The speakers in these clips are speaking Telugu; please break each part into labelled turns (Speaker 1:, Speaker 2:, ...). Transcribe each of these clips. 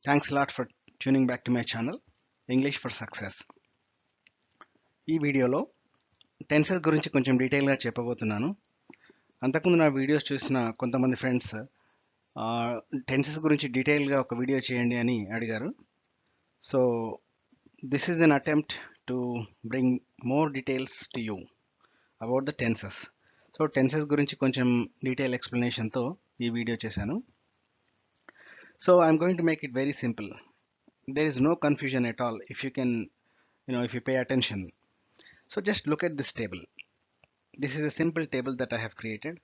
Speaker 1: Thanks a lot for tuning back to my channel, English for Success. ఈ వీడియోలో టెన్సెస్ గురించి కొంచెం డీటెయిల్గా చెప్పబోతున్నాను అంతకుముందు నా వీడియోస్ చూసిన కొంతమంది ఫ్రెండ్స్ టెన్సెస్ గురించి డీటెయిల్గా ఒక వీడియో చేయండి అని అడిగారు so this is an attempt to bring more details to you about the tenses so tenses గురించి కొంచెం డీటెయిల్ ఎక్స్ప్లెనేషన్తో ఈ వీడియో చేశాను so I'm going to make it very simple there is no confusion at all if you can you know if you pay attention so just look at this table this is a simple table that i have created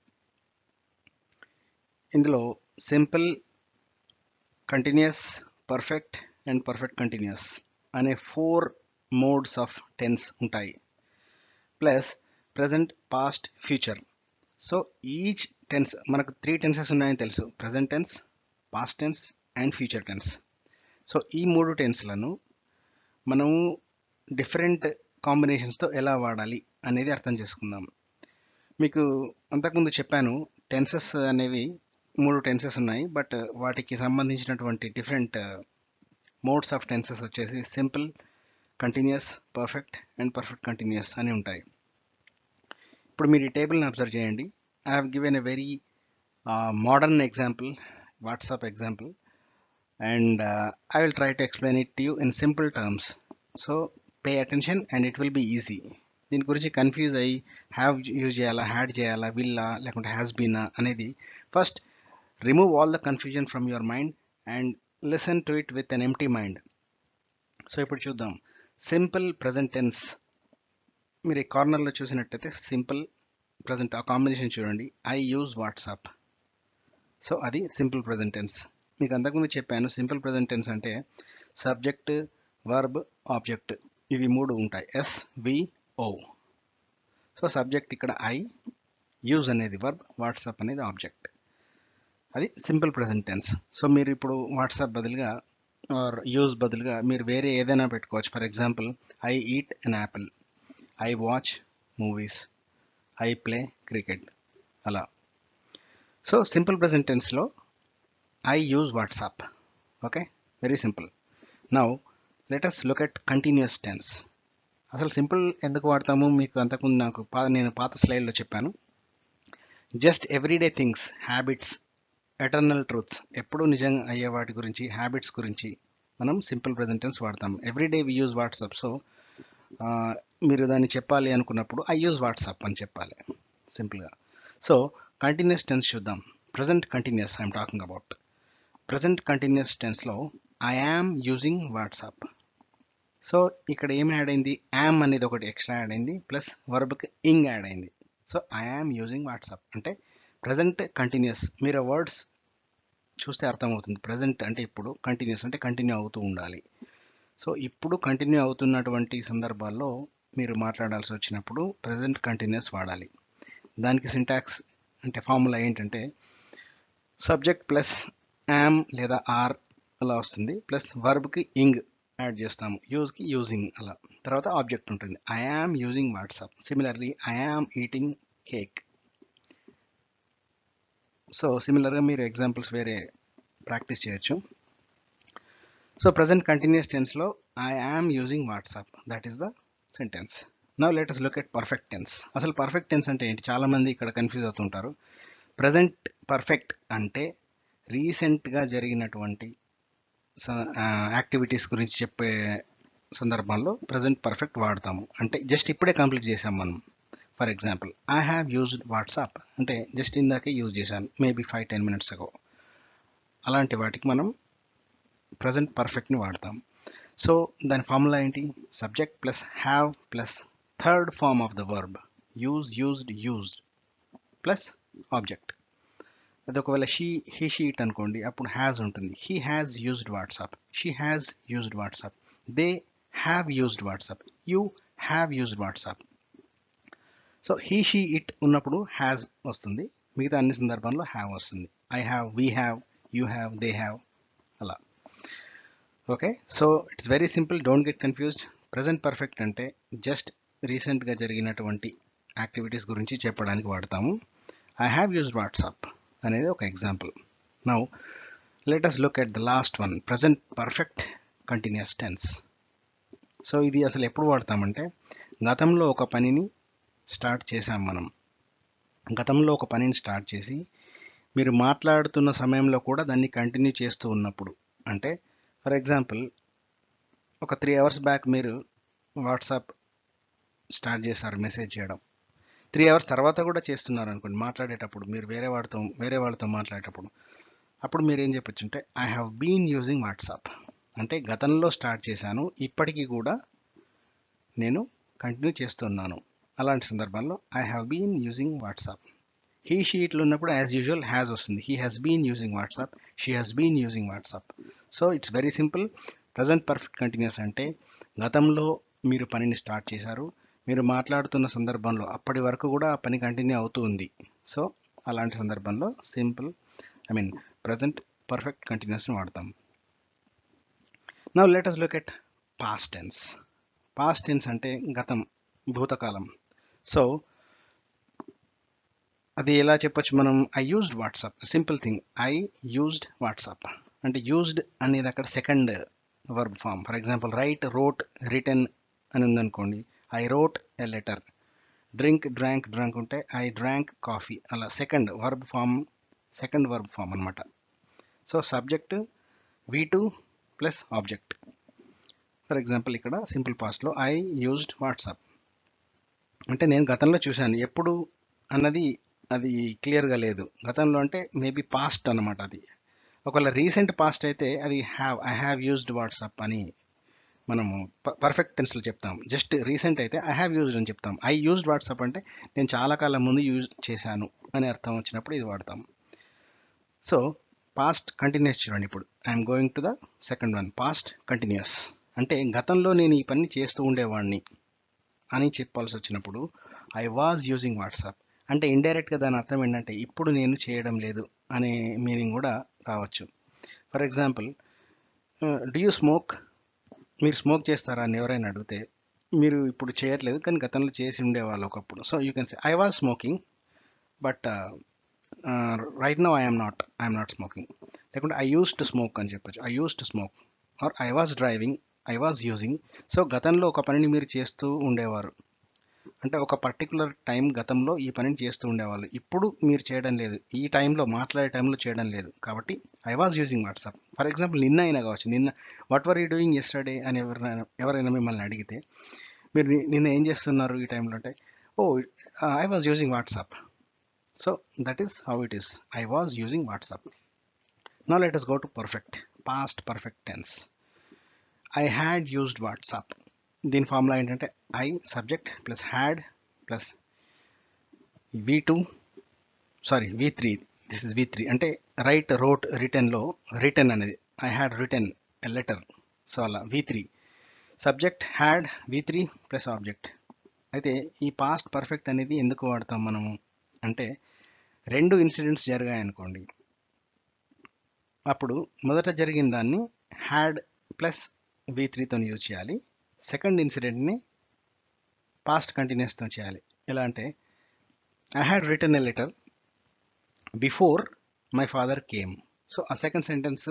Speaker 1: ఇందులో simple continuous perfect and perfect continuous అనే ఫోర్ మోడ్స్ ఆఫ్ టెన్స్ ఉంటాయి plus present past future so each tense మనకు త్రీ టెన్సెస్ ఉన్నాయని తెలుసు present tense past tense and future tense so ఈ మూడు టెన్స్లను మనము డిఫరెంట్ కాంబినేషన్స్తో ఎలా వాడాలి అనేది అర్థం చేసుకుందాం మీకు అంతకుముందు చెప్పాను టెన్సెస్ అనేవి మూడు టెన్సెస్ ఉన్నాయి బట్ వాటికి సంబంధించినటువంటి డిఫరెంట్ మోడ్స్ ఆఫ్ టెన్సెస్ వచ్చేసి simple continuous perfect and perfect continuous అని ఉంటాయి ఇప్పుడు మీరు ఈ టేబుల్ని అబ్జర్వ్ చేయండి I have given a very modern example WhatsApp example and uh, I will try to explain it to you in simple terms. So pay attention and it will be easy. దీని గురించి కన్ఫ్యూజ్ అయ్యి హ్యావ్ యూజ్ చేయాలా హ్యాడ్ చేయాలా విల్లా లేకుంటే హ్యాస్ బీనా అనేది first remove all the confusion from your mind and listen to it with an empty mind so ఇప్పుడు చూద్దాం సింపుల్ ప్రజెంట్ టెన్స్ మీరు ఈ కార్నర్లో చూసినట్టయితే సింపుల్ ప్రజెంట్ ఆ కాంబినేషన్ చూడండి ఐ యూజ్ వాట్సాప్ సో అది సింపుల్ ప్రజెంట్ టెన్స్ మీకు అంతకుముందు చెప్పాను సింపుల్ ప్రజెంట్ టెన్స్ అంటే సబ్జెక్ట్ వర్బ్ ఆబ్జెక్ట్ ఇవి మూడు ఉంటాయి ఎస్ విఓ సో సబ్జెక్ట్ ఇక్కడ ఐ యూజ్ అనేది వర్బ్ వాట్సాప్ అనేది ఆబ్జెక్ట్ అది సింపుల్ ప్రజెంట్ టెన్స్ సో మీరు ఇప్పుడు వాట్సాప్ బదులుగా ఆర్ యూజ్ బదులుగా మీరు వేరే ఏదైనా పెట్టుకోవచ్చు for example I eat an apple I watch movies I play cricket అలా సో సింపుల్ ప్రజెంట్ టెన్స్లో I use WhatsApp. Okay, very simple. Now let us look at continuous tense. అసలు సింపుల్ ఎందుకు వాడతాము మీకు అంతకుముందు నాకు పా నేను పాత స్లైడ్లో చెప్పాను just everyday things habits eternal truths ఎప్పుడు నిజం అయ్యే వాటి గురించి హ్యాబిట్స్ గురించి మనం సింపుల్ ప్రెజెంటెన్స్ వాడతాం everyday we use WhatsApp so మీరు దాన్ని చెప్పాలి అనుకున్నప్పుడు ఐ యూజ్ వాట్సాప్ అని చెప్పాలి సింపుల్గా సో కంటిన్యూస్ టెన్స్ చూద్దాం present continuous I'm talking about present continuous టెన్స్లో I am using WhatsApp so ఇక్కడ ఏం యాడ్ అయింది యామ్ అనేది ఒకటి ఎక్స్ట్రా యాడ్ అయింది ప్లస్ వర్బ్కి ఇంగ్ యాడ్ అయింది so I am using WhatsApp అంటే ప్రజెంట్ కంటిన్యూస్ మీరు వర్డ్స్ చూస్తే అర్థమవుతుంది ప్రజెంట్ అంటే ఇప్పుడు కంటిన్యూస్ అంటే కంటిన్యూ అవుతూ ఉండాలి సో ఇప్పుడు కంటిన్యూ అవుతున్నటువంటి సందర్భాల్లో మీరు మాట్లాడాల్సి వచ్చినప్పుడు ప్రజెంట్ కంటిన్యూస్ వాడాలి దానికి సింటాక్స్ అంటే ఫార్ములా ఏంటంటే సబ్జెక్ట్ ప్లస్ యామ్ లేదా ఆర్ అలా వస్తుంది ప్లస్ వర్బ్కి ఇంగ్ యాడ్ చేస్తాము యూజ్కి యూజింగ్ అలా తర్వాత ఆబ్జెక్ట్ ఉంటుంది I am using WhatsApp similarly I am eating cake so సిమిలర్గా మీరు ఎగ్జాంపుల్స్ వేరే ప్రాక్టీస్ చేయొచ్చు సో ప్రజెంట్ కంటిన్యూస్ టెన్స్లో I am using WhatsApp that is the sentence now let us look at perfect tense అసలు పర్ఫెక్ట్ టెన్స్ అంటే ఏంటి చాలామంది ఇక్కడ కన్ఫ్యూజ్ అవుతుంటారు ప్రజెంట్ పర్ఫెక్ట్ అంటే రీసెంట్గా జరిగినటువంటి యాక్టివిటీస్ గురించి చెప్పే సందర్భంలో ప్రజెంట్ పర్ఫెక్ట్ వాడతాము అంటే జస్ట్ ఇప్పుడే కంప్లీట్ చేసాం మనం for example I have used WhatsApp అంటే జస్ట్ ఇందాకే యూజ్ చేశాను maybe five ten minutes ago అలాంటి వాటికి మనం ప్రజెంట్ పర్ఫెక్ట్ని వాడతాం సో దాని ఫార్ములా ఏంటి subject plus have plus third form of the verb use used used plus object అది ఒకవేళ షీ హీ షీట్ అనుకోండి అప్పుడు హ్యాజ్ ఉంటుంది he has used WhatsApp she has used WhatsApp they have used WhatsApp you have used WhatsApp so he she it ఉన్నప్పుడు హ్యాజ్ వస్తుంది మిగతా అన్ని సందర్భాల్లో హ్యావ్ వస్తుంది I have we have you have they have అలా okay so it's very simple don't get confused present perfect అంటే జస్ట్ రీసెంట్గా జరిగినటువంటి యాక్టివిటీస్ గురించి చెప్పడానికి వాడతాము ఐ హ్యావ్ యూజ్డ్ వాట్సాప్ అనేది ఒక example now let us look at the last one present perfect continuous tense so ఇది అసలు ఎప్పుడు వాడతామంటే గతంలో ఒక పనిని స్టార్ట్ చేసాం మనం గతంలో ఒక పనిని స్టార్ట్ చేసి మీరు మాట్లాడుతున్న సమయంలో కూడా దాన్ని కంటిన్యూ చేస్తూ ఉన్నప్పుడు అంటే ఫర్ ఎగ్జాంపుల్ ఒక త్రీ అవర్స్ బ్యాక్ మీరు వాట్సాప్ స్టార్ట్ చేశారు మెసేజ్ చేయడం త్రీ అవర్స్ తర్వాత కూడా చేస్తున్నారు అనుకోండి మాట్లాడేటప్పుడు మీరు వేరే వాడితో వేరే వాళ్ళతో మాట్లాడేటప్పుడు అప్పుడు మీరు ఏం చెప్పొచ్చు అంటే I have been using WhatsApp అంటే గతంలో స్టార్ట్ చేశాను ఇప్పటికీ కూడా నేను కంటిన్యూ చేస్తున్నాను అలాంటి సందర్భాల్లో I have been using WhatsApp he షీట్లో ఉన్నప్పుడు యాజ్ యూజువల్ హ్యాస్ వస్తుంది he has been using WhatsApp she has been using WhatsApp so it's very simple present perfect continuous అంటే గతంలో మీరు పనిని స్టార్ట్ చేశారు మీరు మాట్లాడుతున్న సందర్భంలో అప్పటి వరకు కూడా ఆ పని కంటిన్యూ అవుతూ ఉంది సో అలాంటి సందర్భంలో simple I mean present perfect కంటిన్యూస్ని వాడతాం now let us look at past tense past tense అంటే గతం భూతకాలం సో అది ఎలా చెప్పొచ్చు మనం I used WhatsApp simple thing I used WhatsApp అంటే యూజ్డ్ అనేది అక్కడ second verb form for example write wrote written అని ఉందనుకోండి I wrote a letter drink drank drunk ఉంటే ఐ డ్రాంక్ కాఫీ అలా second verb form second verb form అనమాట so subject V two plus object for example ఇక్కడ సింపుల్ పాస్ట్లో ఐ యూజ్డ్ వాట్సాప్ అంటే నేను గతంలో చూశాను ఎప్పుడు అన్నది అది క్లియర్గా లేదు గతంలో అంటే మేబీ పాస్ట్ అన్నమాట అది ఒకవేళ రీసెంట్ పాస్ట్ అయితే అది have I have used WhatsApp అని మనము పర్ఫెక్ట్ టెన్స్లో చెప్తాం జస్ట్ రీసెంట్ అయితే ఐ హ్యావ్ యూజ్డ్ అని చెప్తాం ఐ యూజ్డ్ వాట్సాప్ అంటే నేను చాలా కాలం ముందు యూజ్ చేశాను అని అర్థం వచ్చినప్పుడు ఇది వాడతాం సో పాస్ట్ కంటిన్యూస్ చూడండి ఇప్పుడు I'm going to the second one past continuous అంటే గతంలో నేను ఈ పని చేస్తూ ఉండేవాడిని అని చెప్పాల్సి వచ్చినప్పుడు ఐ వాజ్ యూజింగ్ వాట్సాప్ అంటే ఇండైరెక్ట్గా దాని అర్థం ఏంటంటే ఇప్పుడు నేను చేయడం లేదు అనే మీనింగ్ కూడా రావచ్చు for example do you smoke మీరు స్మోక్ చేస్తారా అని ఎవరైనా అడిగితే మీరు ఇప్పుడు చేయట్లేదు కానీ గతంలో చేసి ఉండేవాళ్ళు ఒకప్పుడు so you can say I was smoking but right now I'm not I'm not smoking లేకుంటే ఐ యూస్ టు స్మోక్ అని చెప్పొచ్చు I use to smoke or I was driving I was using so గతంలో ఒక పనిని మీరు చేస్తూ ఉండేవారు అంటే ఒక పర్టికులర్ టైం గతంలో ఈ పనిని చేస్తూ ఉండేవాళ్ళు ఇప్పుడు మీరు చేయడం లేదు ఈ టైంలో మాట్లాడే టైంలో చేయడం లేదు కాబట్టి I was using WhatsApp for example నిన్న అయినా కావచ్చు నిన్న what were you doing yesterday అని ఎవరైనా ఎవరైనా మిమ్మల్ని అడిగితే మీరు ని- నిన్న ఏం చేస్తున్నారు ఈ టైంలో అంటే ఓ I was using WhatsApp so that is how it is I was using WhatsApp నా let us go to perfect past perfect tense I had used WhatsApp దీని ఫార్ములా ఏంటంటే I subject plus had plus V two sorry V three this is V three అంటే రైట్ రోట్ రిటర్న్లో రిటర్న్ అనేది I had written a letter so అలా V three subject had V three plus object అయితే ఈ పాస్ట్ పర్ఫెక్ట్ అనేది ఎందుకు వాడతాం మనము అంటే రెండు ఇన్సిడెంట్స్ జరిగాయి అనుకోండి అప్పుడు మొదట జరిగిన దాన్ని హ్యాడ్ ప్లస్ వి త్రీతో యూజ్ చేయాలి సెకండ్ ఇన్సిడెంట్ని పాస్ట్ కంటిన్యూస్తో చేయాలి ఎలా అంటే I had written a letter before my father came so ఆ సెకండ్ సెంటెన్స్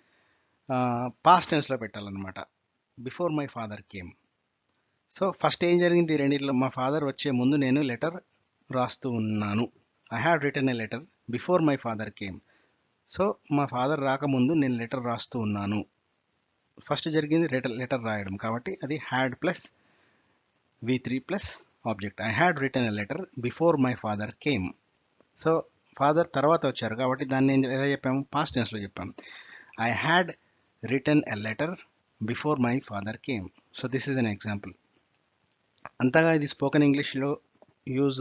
Speaker 1: పాస్ట్ టెన్స్లో పెట్టాలన్నమాట before my father came so first ఏం జరిగింది ఈ రెండిట్లో మా ఫాదర్ వచ్చే ముందు నేను లెటర్ రాస్తూ ఉన్నాను I had written a letter before my father came so మా ఫాదర్ రాకముందు నేను లెటర్ రాస్తూ ఉన్నాను ఫస్ట్ జరిగింది లెటర్ లెటర్ రాయడం కాబట్టి అది had plus V three plus object I had written a letter before my father came so father తర్వాత వచ్చారు కాబట్టి దాన్ని ఏం- ఎలా చెప్పాము పాస్ట్ టెన్స్లో చెప్పాము I had written a letter before my father came so this is an example అంతగా ఇది స్పోకెన్ ఇంగ్లీష్లో యూజ్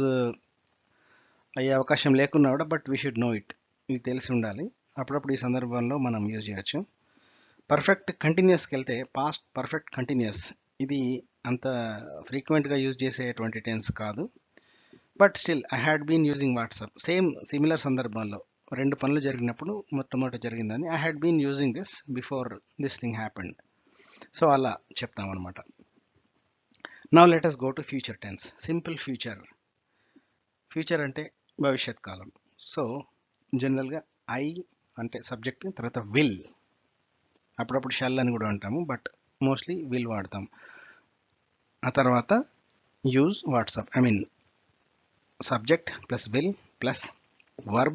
Speaker 1: అయ్యే అవకాశం లేకున్నా కూడా but we should know it ఇది తెలిసి ఉండాలి అప్పుడప్పుడు ఈ సందర్భంలో మనం యూజ్ చేయొచ్చు పర్ఫెక్ట్ కంటిన్యూస్కి వెళ్తే పాస్ట్ పర్ఫెక్ట్ కంటిన్యూస్ ఇది అంత ఫ్రీక్వెంట్గా యూజ్ చేసేటువంటి టెన్స్ కాదు but still I had been using WhatsApp same similar సందర్భంలో రెండు పనులు జరిగినప్పుడు మొట్టమొదటి జరిగిందని I had been using this before this thing happened so అలా చెప్తాం అనమాట now let us go to future tense simple future future అంటే భవిష్యత్ కాలం సో జనరల్గా ఐ అంటే సబ్జెక్ట్ తర్వాత విల్ అప్పుడప్పుడు షెల్ అని కూడా అంటాము బట్ మోస్ట్లీ విల్ వాడతాం ఆ తర్వాత use WhatsApp I mean subject plus will plus verb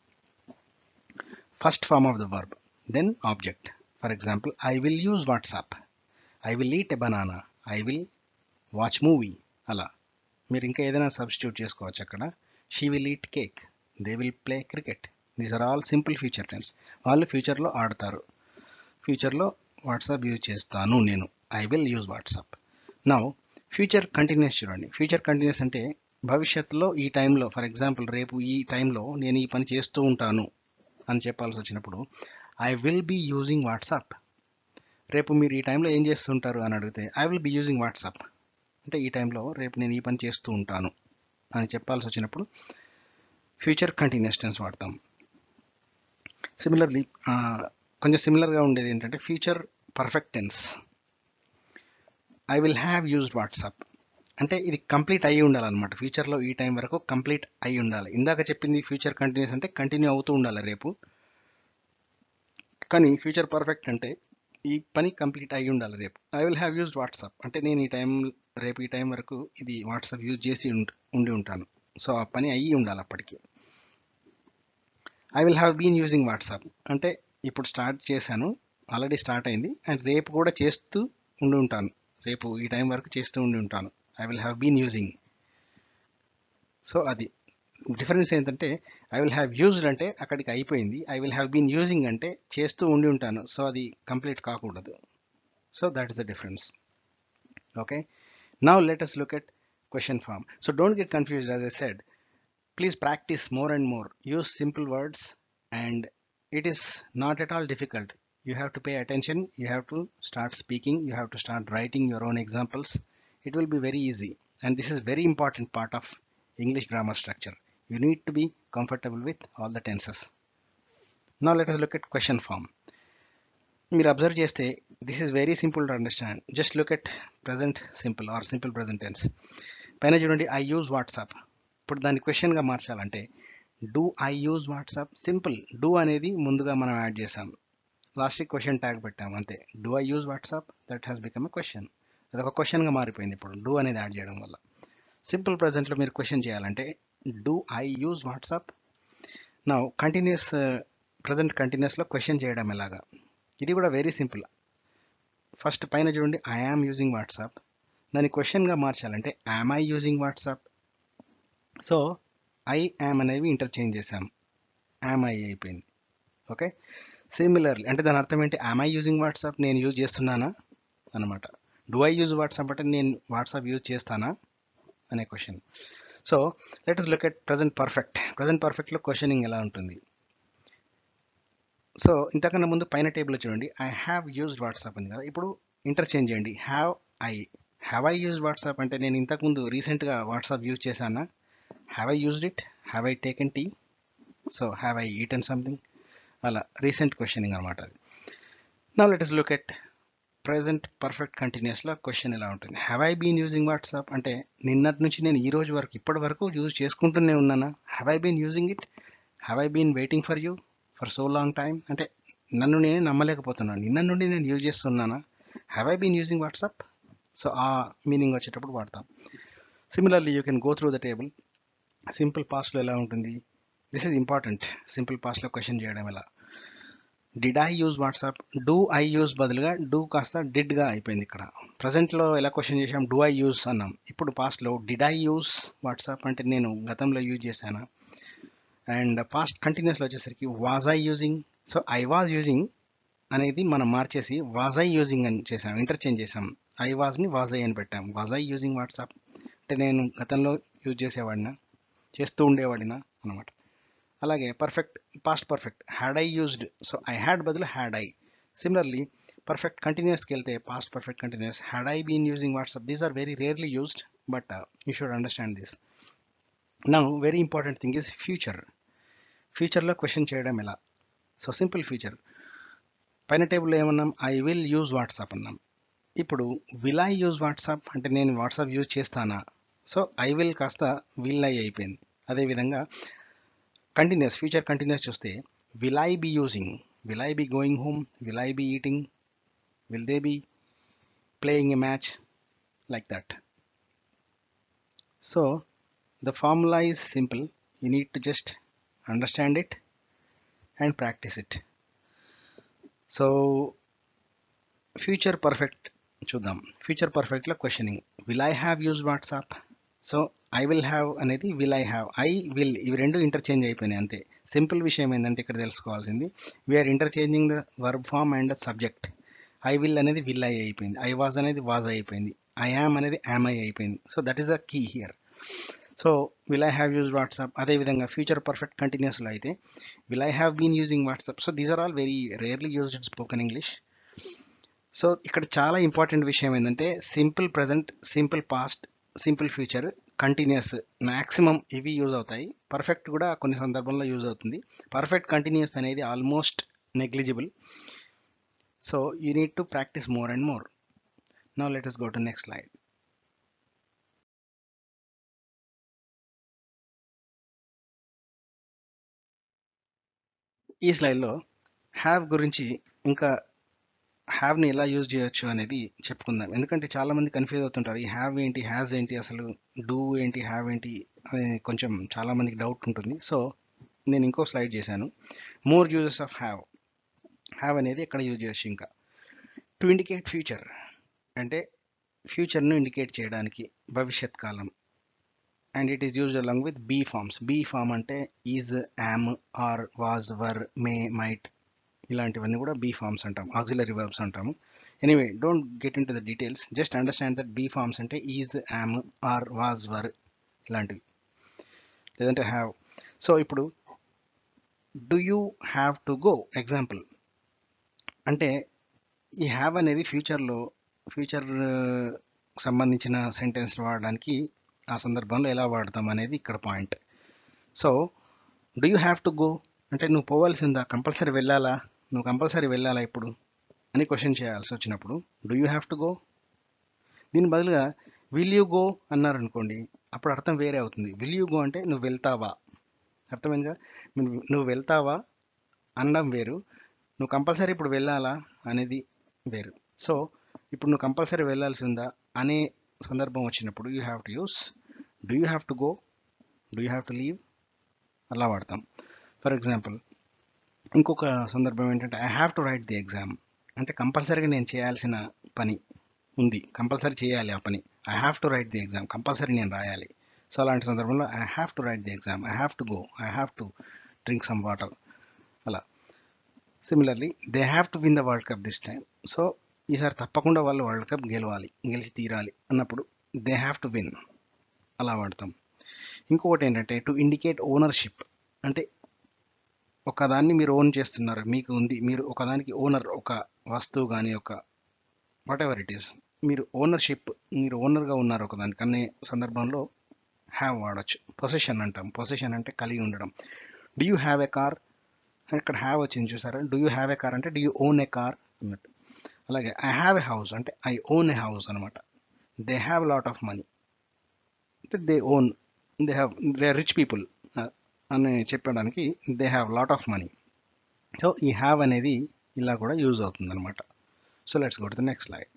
Speaker 1: first form of the verb then object for example I will use WhatsApp I will eat a banana I will watch movie అలా మీరు ఇంకా ఏదైనా సబ్స్టిట్యూట్ చేసుకోవచ్చు అక్కడ she will eat cake they will play cricket these are all simple future tense వాళ్ళు ఫ్యూచర్లో ఆడతారు ఫ్యూచర్లో వాట్సాప్ యూజ్ చేస్తాను నేను ఐ విల్ యూజ్ వాట్సాప్ నా ఫ్యూచర్ కంటిన్యూస్ చూడండి ఫ్యూచర్ కంటిన్యూస్ అంటే భవిష్యత్తులో ఈ టైంలో ఫర్ ఎగ్జాంపుల్ రేపు ఈ టైంలో నేను ఈ పని చేస్తూ ఉంటాను అని చెప్పాల్సి వచ్చినప్పుడు I will be using WhatsApp రేపు మీరు ఈ టైంలో ఏం చేస్తుంటారు అని అడిగితే I will be using WhatsApp అంటే ఈ టైంలో రేపు నేను ఈ పని చేస్తూ ఉంటాను అని చెప్పాల్సి వచ్చినప్పుడు ఫ్యూచర్ కంటిన్యూస్ టెన్స్ వాడతాం సిమిలర్లీ కొంచెం సిమిలర్గా ఉండేది ఏంటంటే future perfect tense I will have used WhatsApp అంటే ఇది కంప్లీట్ అయ్యి ఉండాలన్నమాట ఫ్యూచర్లో ఈ టైం వరకు కంప్లీట్ అయి ఉండాలి ఇందాక చెప్పింది ఫ్యూచర్ కంటిన్యూస్ అంటే కంటిన్యూ అవుతూ ఉండాలి రేపు కానీ ఫ్యూచర్ పర్ఫెక్ట్ అంటే ఈ పని కంప్లీట్ అయి ఉండాలి రేపు I will have used WhatsApp అంటే నేను ఈ టైం రేపు ఈ టైం వరకు ఇది వాట్సాప్ యూజ్ చేసి ఉండి ఉంటాను సో ఆ పని అయ్యి ఉండాలి అప్పటికి I will have been using WhatsApp అంటే ఇప్పుడు స్టార్ట్ చేశాను ఆల్రెడీ స్టార్ట్ అయింది అండ్ రేపు కూడా చేస్తూ ఉండి ఉంటాను రేపు ఈ టైం వరకు చేస్తూ ఉండి ఉంటాను I will have been using so అది డిఫరెన్స్ ఏంటంటే ఐ విల్ హ్యావ్ యూజ్డ్ అంటే అక్కడికి అయిపోయింది I will have been using అంటే చేస్తూ ఉండి ఉంటాను సో అది కంప్లీట్ కాకూడదు so that is the difference okay now let us look at question form so don't get confused as I said please practice more and more use simple words and it is not at all difficult you have to pay attention you have to start speaking you have to start writing your own examples it will be very easy and this is very important part of english grammar structure you need to be comfortable with all the tenses now let us look at question form మీరు అబ్జర్వ్ చేస్తే this is very simple to understand just look at present simple or simple present tense పైన చూడండి ఐ యూజ్ వాట్సాప్ ఇప్పుడు దాన్ని క్వశ్చన్గా మార్చాలంటే do I use WhatsApp simple do అనేది ముందుగా మనం యాడ్ చేసాం లాస్ట్కి క్వశ్చన్ ట్యాగ్ పెట్టాం అంతే do I use WhatsApp that has become a question అది ఒక క్వశ్చన్గా మారిపోయింది ఇప్పుడు డూ అనేది యాడ్ చేయడం వల్ల సింపుల్ ప్రజెంట్లో మీరు క్వశ్చన్ చేయాలంటే డూ ఐ యూజ్ వాట్సాప్ నా కంటిన్యూస్ ప్రజెంట్ కంటిన్యూస్లో క్వశ్చన్ చేయడం ఎలాగా ఇది కూడా వెరీ సింపుల్ ఫస్ట్ పైన చూడండి ఐ యామ్ యూజింగ్ వాట్సాప్ దాన్ని క్వశ్చన్గా మార్చాలంటే am I using WhatsApp so I am అనేవి ఇంటర్చేంజ్ చేసాం యామ్ ఐ అయిపోయింది ఓకే సిమిలర్లీ అంటే దాని అర్థం ఏంటి యామ్ ఐ యూజింగ్ వాట్సాప్ నేను యూజ్ చేస్తున్నానా అనమాట డూ ఐ యూజ్ వాట్సాప్ అంటే నేను వాట్సాప్ యూజ్ చేస్తానా అనే question so let us look at present perfect present పర్ఫెక్ట్లో క్వశ్చనింగ్ ఎలా ఉంటుంది సో ఇంతకన్నా ముందు పైన టేబుల్లో చూడండి ఐ హ్యావ్ యూజ్డ్ వాట్సాప్ ఉంది కదా ఇప్పుడు ఇంటర్చేంజ్ చేయండి have I have I use WhatsApp అంటే నేను ఇంతకుముందు రీసెంట్గా వాట్సాప్ యూజ్ చేశానా have I used it have I taken tea so have I eaten something అలా రీసెంట్ క్వశ్చనింగ్ అనమాట అది నా let us look at present perfect కంటిన్యూస్లో క్వశ్చన్ ఎలా ఉంటుంది have I been using WhatsApp అంటే నిన్నటి నుంచి నేను ఈ రోజు వరకు ఇప్పటి వరకు యూజ్ చేసుకుంటూనే ఉన్నానా have I been using it have I been waiting for you for so long time అంటే నన్ను నేను నమ్మలేకపోతున్నాను నిన్న నుండి నేను యూజ్ చేస్తున్నానా have I been using WhatsApp so ఆ మీనింగ్ వచ్చేటప్పుడు వాడతాం similarly you can go through the table simple పాస్ట్లో ఎలా ఉంటుంది దిస్ ఇస్ ఇంపార్టెంట్ సింపుల్ పాస్ట్లో క్వశ్చన్ చేయడం ఎలా did I use WhatsApp do I use బదులుగా డూ కాస్త డిడ్గా అయిపోయింది ఇక్కడ ప్రజెంట్లో ఎలా క్వశ్చన్ చేసాం డూ ఐ యూజ్ అన్నాం ఇప్పుడు పాస్ట్లో డిడ్ ఐ యూజ్ వాట్సాప్ అంటే నేను గతంలో యూజ్ చేశానా అండ్ పాస్ట్ కంటిన్యూస్లో వచ్చేసరికి was I using so I was using అనేది మనం మార్చేసి వాజ్ ఐ యూజింగ్ అని చేసాం ఇంటర్చేంజ్ చేసాం ఐ వాజ్ని వాజ్ ఐ అని పెట్టాం వాజ్ ఐ యూజింగ్ వాట్సాప్ అంటే నేను గతంలో యూజ్ చేసేవాడినా చేస్తూ ఉండేవాడినా అనమాట అలాగే perfect past perfect had I used so I had బదులు హ్యాడ్ ఐ సిమిలర్లీ పర్ఫెక్ట్ కంటిన్యూస్కి వెళ్తే past perfect continuous had I been using WhatsApp these are very rarely used but you should understand this now very important thing is future ఫ్యూచర్లో క్వశ్చన్ చేయడం ఎలా సో సింపుల్ ఫ్యూచర్ పైన టేబుల్లో ఏమన్నాం ఐ విల్ యూజ్ వాట్సాప్ అన్నాం ఇప్పుడు విల్ ఐ యూజ్ వాట్సాప్ అంటే నేను వాట్సాప్ యూజ్ చేస్తానా సో ఐ విల్ కాస్త విల్ ఐ అయిపోయింది అదేవిధంగా కంటిన్యూస్ ఫ్యూచర్ కంటిన్యూస్ చూస్తే will I be using? Will I be going home? Will I be eating? Will they be playing a match? Like that. So the formula is simple. You need to just understand it and practice it. So future perfect చూద్దాం ఫ్యూచర్ పర్ఫెక్ట్లో questioning will I have use WhatsApp so I will have అనేది will I have I will ఇవి రెండు ఇంటర్చేంజ్ అయిపోయినాయి అంతే సింపుల్ విషయం ఏంటంటే ఇక్కడ తెలుసుకోవాల్సింది we are interchanging the verb form and the subject I will అనేది విల్ ఐ అయిపోయింది ఐ వాజ్ అనేది వాజ్ అయిపోయింది ఐ యామ్ అనేది యామ్ ఐ అయిపోయింది so that is the key here so will I have use WhatsApp అదేవిధంగా ఫ్యూచర్ పర్ఫెక్ట్ కంటిన్యూస్లో అయితే will I have been using WhatsApp so these are all very rarely used spoken English so ఇక్కడ చాలా ఇంపార్టెంట్ విషయం ఏంటంటే simple present simple past simple future continuous maximum ఇవి యూజ్ అవుతాయి పర్ఫెక్ట్ కూడా కొన్ని సందర్భంలో యూజ్ అవుతుంది పర్ఫెక్ట్ కంటిన్యూస్ అనేది almost negligible so you need to practice more and more now let us go to next slide ఈ స్లైడ్లో హ్యావ్ గురించి ఇంకా హ్యావ్ని ఎలా యూజ్ చేయొచ్చు అనేది చెప్పుకుందాం ఎందుకంటే చాలా మంది కన్ఫ్యూజ్ అవుతుంటారు ఈ హ్యావ్ ఏంటి హ్యాజ్ ఏంటి అసలు డూ ఏంటి హ్యావ్ ఏంటి అనేది కొంచెం చాలా మందికి డౌట్ ఉంటుంది సో నేను ఇంకో స్లైడ్ చేశాను more uses of have have అనేది ఎక్కడ యూజ్ చేయొచ్చు ఇంకా టు ఇండికేట్ ఫ్యూచర్ అంటే ఫ్యూచర్ను ఇండికేట్ చేయడానికి భవిష్యత్ కాలం and it is used along with be forms be form అంటే is am are was were may might ఇలాంటివన్నీ కూడా బీ ఫార్మ్స్ అంటాం ఆక్సిలరీ వర్బ్స్ అంటాము anyway don't get into the details just understand that be forms అంటే is am are was were ఇలాంటివి లేదంటే హ్యావ్ సో ఇప్పుడు do you have to go example అంటే ఈ హ్యావ్ అనేది ఫ్యూచర్లో ఫ్యూచర్ సంబంధించిన సెంటెన్స్ వాడడానికి ఆ సందర్భంలో ఎలా వాడతాం అనేది ఇక్కడ point so do you have to go అంటే నువ్వు పోవాల్సి ఉందా కంపల్సరీ వెళ్ళాలా నువ్వు కంపల్సరీ వెళ్ళాలా ఇప్పుడు అని క్వశ్చన్ చేయాల్సి వచ్చినప్పుడు do you have to go దీని బదులుగా విల్ యూ గో అన్నారు అనుకోండి అప్పుడు అర్థం వేరే అవుతుంది విల్ యూ గో అంటే నువ్వు వెళ్తావా అర్థమైందిగా నువ్వు నువ్వు వెళ్తావా అనడం వేరు నువ్వు కంపల్సరీ ఇప్పుడు వెళ్ళాలా అనేది వేరు సో ఇప్పుడు నువ్వు కంపల్సరీ వెళ్ళాల్సి ఉందా అనే సందర్భం వచ్చినప్పుడు you have to use do you have to go do you have to leave అలా వాడతాం ఫర్ ఎగ్జాంపుల్ ఇంకొక సందర్భం ఏంటంటే I have to write the exam అంటే కంపల్సరీగా నేను చేయాల్సిన పని ఉంది కంపల్సరీ చేయాలి ఆ పని I have to write the exam compulsory నేను రాయాలి సో అలాంటి సందర్భంలో I have to write the exam I have to go I have to drink some water అలా similarly they have to win the world cup this time so ఈసారి తప్పకుండా వాళ్ళు వరల్డ్ కప్ గెలవాలి గెలిచి తీరాలి అన్నప్పుడు దే హ్యావ్ టు విన్ అలా వాడతాం ఇంకొకటి ఏంటంటే టు ఇండికేట్ ఓనర్షిప్ అంటే ఒకదాన్ని మీరు ఓన్ చేస్తున్నారు మీకు ఉంది మీరు ఒకదానికి ఓనర్ ఒక వస్తువు కానీ ఒక వాట్ ఎవర్ ఇట్ ఈస్ మీరు ఓనర్షిప్ మీరు ఓనర్గా ఉన్నారు ఒకదానికి అనే సందర్భంలో హ్యావ్ వాడచ్చు పొజిషన్ అంటాం పొజిషన్ అంటే కలిగి ఉండడం do you have a car ఇక్కడ హ్యావ్ వచ్చింది చూసారా do you have a car అంటే do you own a car అన్నట్టు అలాగే ఐ హ్యావ్ ఎ హౌస్ అంటే ఐ ఓన్ ఎ హౌస్ అనమాట they have lot of money అంటే they own they have they are rich people అని చెప్పడానికి they have lot of money so ఈ హ్యావ్ అనేది ఇలా కూడా యూజ్ అవుతుంది అనమాట so let's go to the next slide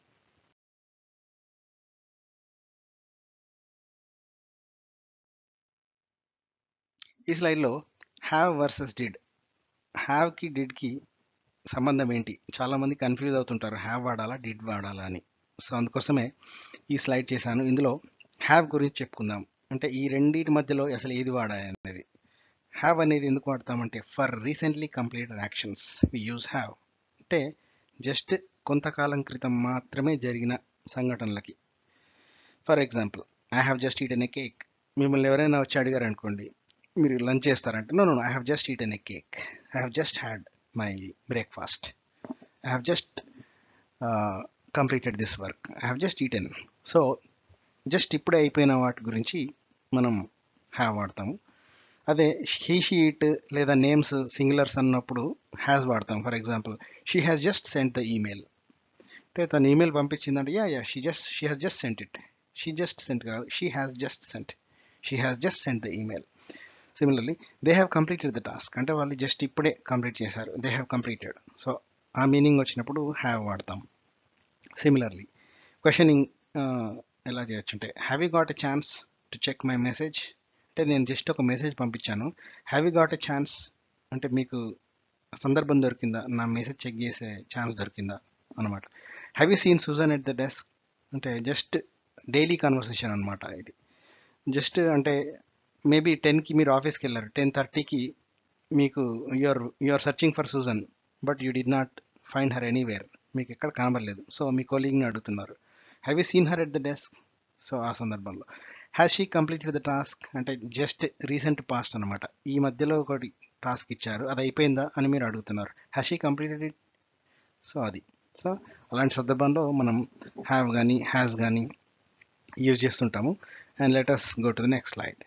Speaker 1: ఈ స్లైడ్లో హ్యావ్ వర్సెస్ డిడ్ హ్యావ్కి డిడ్కి సంబంధం ఏంటి చాలామంది కన్ఫ్యూజ్ అవుతుంటారు హ్యావ్ వాడాలా డిడ్ వాడాలా అని సో అందుకోసమే ఈ స్లైడ్ చేశాను ఇందులో హ్యావ్ గురించి చెప్పుకుందాం అంటే ఈ రెండింటి మధ్యలో అసలు ఏది వాడాలి అనేది హ్యావ్ అనేది ఎందుకు వాడతామంటే for recently completed actions we use have అంటే జస్ట్ కొంతకాలం క్రితం మాత్రమే జరిగిన సంఘటనలకి for example I have just eaten a cake మిమ్మల్ని ఎవరైనా వచ్చి అడిగారు అనుకోండి మీరు లంచ్ చేస్తారంటే no no I have just eaten a cake I have just had my breakfast I have just completed this work I have just eaten so just ఇప్పుడే అయిపోయిన వాటి గురించి మనం హ్యావ్ వాడతాము అదే హీ షీ ఇట్ లేదా నేమ్స్ సింగులర్స్ అన్నప్పుడు హ్యాస్ వాడతాం for example she has just sent the email అంటే తను ఈమెయిల్ పంపించిందంటే yeah yeah she just she has just sent it she just sent కాదు she has just sent she has just sent the email similarly they have completed the task అంటే వాళ్ళు జస్ట్ ఇప్పుడే కంప్లీట్ చేశారు దే హ్యావ్ కంప్లీటెడ్ సో ఆ మీనింగ్ వచ్చినప్పుడు హ్యావ్ వాడతాం సిమిలర్లీ క్వశ్చనింగ్ ఎలా చేయొచ్చు అంటే have you got a chance to check my message అంటే నేను జస్ట్ ఒక మెసేజ్ పంపించాను have you got a chance అంటే మీకు సందర్భం దొరికిందా నా మెసేజ్ చెక్ చేసే ఛాన్స్ దొరికిందా అనమాట have you seen Susan at the desk అంటే జస్ట్ డైలీ కన్వర్సేషన్ అనమాట ఇది జస్ట్ అంటే మేబీ టెన్కి మీరు ఆఫీస్కి వెళ్ళారు టెన్ థర్టీకి మీకు you're you're searching for Susan but you did not find her anywhere మీకు ఎక్కడ కనబడలేదు సో మీ కొలీగ్ని అడుగుతున్నారు have you seen her at the desk so ఆ సందర్భంలో has she completed the task అంటే జస్ట్ రీసెంట్ పాస్ట్ అనమాట ఈ మధ్యలో ఒకటి టాస్క్ ఇచ్చారు అది అయిపోయిందా అని మీరు అడుగుతున్నారు has she completed it so అది సో అలాంటి సందర్భంలో మనం హ్యావ్ కానీ హ్యాస్ కానీ యూజ్ చేస్తుంటాము and let us go to the next slide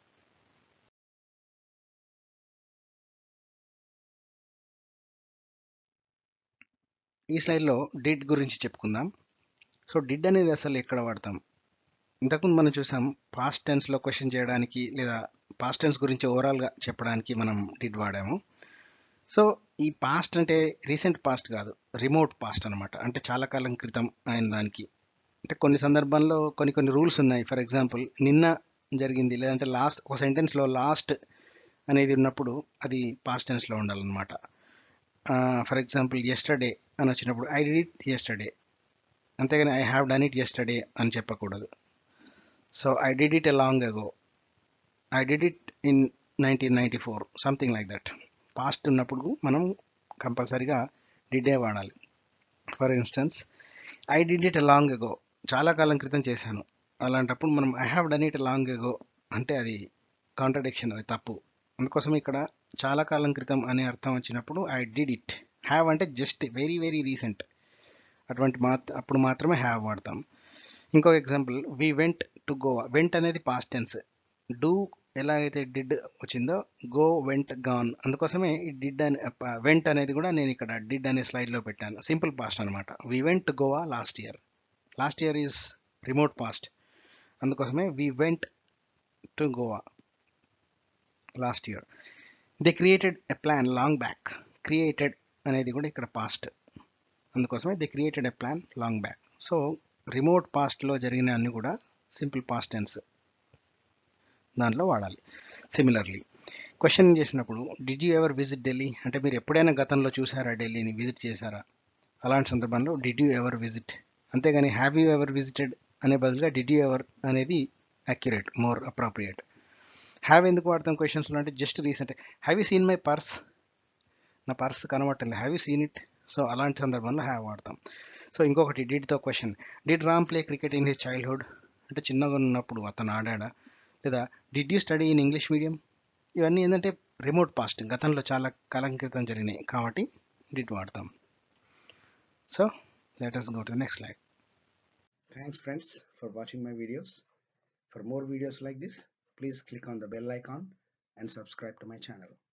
Speaker 1: ఈ స్లైడ్లో డిడ్ గురించి చెప్పుకుందాం సో డిడ్ అనేది అసలు ఎక్కడ వాడతాం ఇంతకుముందు మనం చూసాం పాస్ట్ టెన్స్లో క్వశ్చన్ చేయడానికి లేదా పాస్ట్ టెన్స్ గురించి ఓవరాల్గా చెప్పడానికి మనం డిడ్ వాడాము సో ఈ పాస్ట్ అంటే రీసెంట్ పాస్ట్ కాదు రిమోట్ పాస్ట్ అనమాట అంటే చాలా కాలం క్రితం అయిన దానికి అంటే కొన్ని సందర్భాల్లో కొన్ని కొన్ని రూల్స్ ఉన్నాయి ఫర్ ఎగ్జాంపుల్ నిన్న జరిగింది లేదంటే లాస్ట్ ఒక సెంటెన్స్లో లాస్ట్ అనేది ఉన్నప్పుడు అది పాస్ట్ టెన్స్లో ఉండాలన్నమాట ఫర్ ఎగ్జాంపుల్ ఎస్టర్డే అని వచ్చినప్పుడు ఐ డిడ్ ఇట్ ఎస్టర్డే అంతేగాని I have done it yesterday అని చెప్పకూడదు so I did it a long ago I did it in nineteen ninety four something like that past ఉన్నప్పుడు మనం కంపల్సరీగా డిడే వాడాలి for instance I did it a long ago చాలా కాలం క్రితం చేశాను అలాంటప్పుడు మనం I have done it long ago అంటే అది కాంట్రడిక్షన్ అది తప్పు అందుకోసం ఇక్కడ చాలా కాలం క్రితం అనే అర్థం వచ్చినప్పుడు ఐ డిడ్ ఇట్ హ్యావ్ అంటే జస్ట్ వెరీ వెరీ రీసెంట్ అటువంటి మాత్ అప్పుడు మాత్రమే హ్యావ్ వాడతాం ఇంకో example we went to Goa went అనేది పాస్ట్ టెన్స్ డూ ఎలాగైతే డిడ్ వచ్చిందో గో వెంట్ గాన్ అందుకోసమే ఈ డిడ్ అని వెంట్ అనేది కూడా నేను ఇక్కడ డిడ్ అనే స్లైడ్లో పెట్టాను సింపుల్ పాస్ట్ అనమాట we went to Goa last year last year is remote past అందుకోసమే we went to Goa last year they created a plan long back created అనేది కూడా ఇక్కడ పాస్ట్ అందుకోసమే they created a plan long back so remote పాస్ట్లో జరిగిన అన్ని కూడా సింపుల్ పాస్ట్ టెన్స్ దాంట్లో వాడాలి సిమిలర్లీ క్వశ్చన్ చేసినప్పుడు did you ever visit Delhi అంటే మీరు ఎప్పుడైనా గతంలో చూసారా ఢిల్లీని విజిట్ చేశారా అలాంటి సందర్భంలో డిడ్ యూ ఎవర్ విజిట్ అంతేగాని హ్యావ్ యూ ఎవర్ విజిటెడ్ అనే బదులుగా డిడ్ యూ ఎవర్ అనేది అక్యురేట్ మోర్ అప్రాప్రియేట్ హ్యావ్ ఎందుకు వాడతాం క్వశ్చన్స్లో అంటే just recent have you seen my purse నా పర్స్ కనబట్టలేదు have you seen it so అలాంటి సందర్భంలో హ్యావ్ వాడతాం సో ఇంకొకటి డిడ్తో question did Ram play cricket in his childhood అంటే చిన్నగా ఉన్నప్పుడు అతను ఆడాడా లేదా did you study in English medium ఇవన్నీ ఏంటంటే రిమోట్ పాస్ట్ గతంలో చాలా కాలం క్రితం జరిగినాయి కాబట్టి డిడ్ వాడతాం so let us go to the next slide thanks friends for watching my videos for more videos like this please click on the bell icon and subscribe to my channel